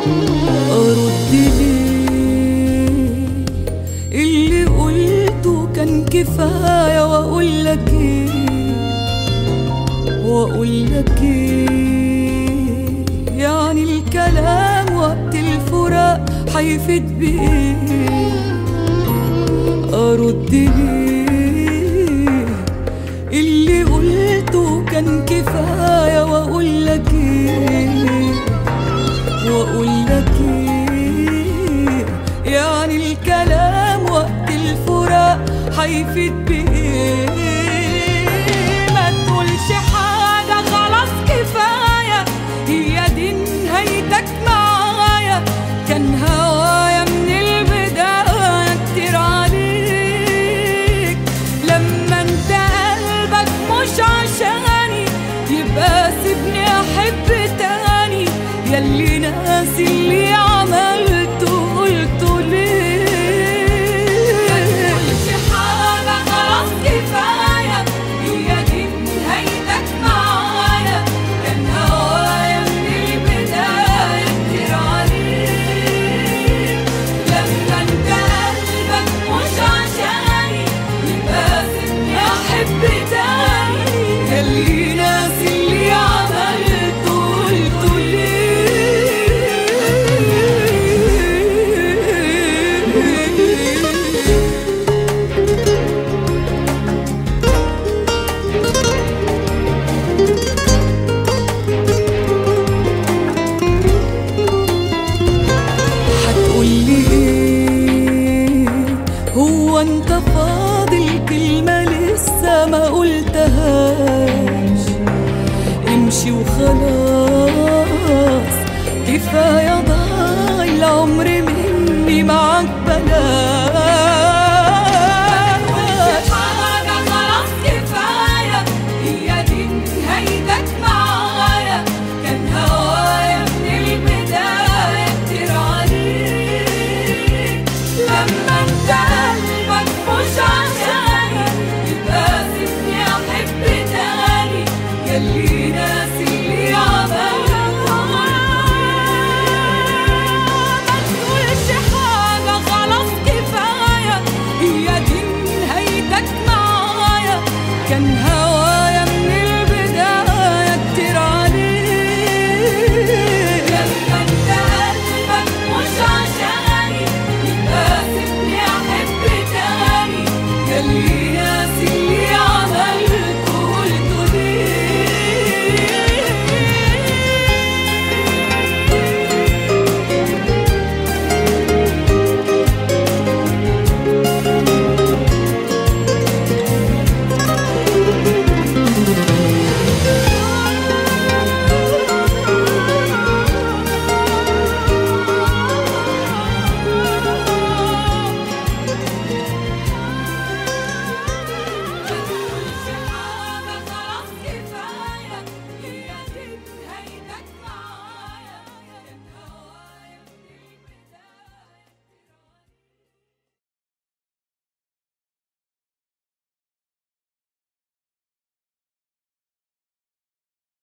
أرد ليه اللي قلته كان كفاية وأقول لك إيه وأقول لك إيه يعني الكلام وقت الفراق هيفيد بإيه أرد ليه اللي قلته كان كفاية وأقول لك إيه وأقول لك إيه يعني الكلام وقت الفراق هيفيد بإيه ما تقولش حاجة خلاص كفاية هي دي نهايتك معايا كان هوايا من البداية كتير عليك لما انت قلبك مش عشاني يبقى سيبني احب تاني ياللي ناسي اللي عملته قلته ليه متقولش حاجة خلاص كفاية هي دي نهايتك معايا كان هوايا من البداية كتير عليك لما انت قلبك مش عشاني يبقى سيبني احب تاني ياللي ناسي اللي عملته قلته ليه هتقولي ايه هو انت فاضل كلمة لسه ما قلتهاش امشي وخلاص كفاية ضاع العمر مني معاك بلاش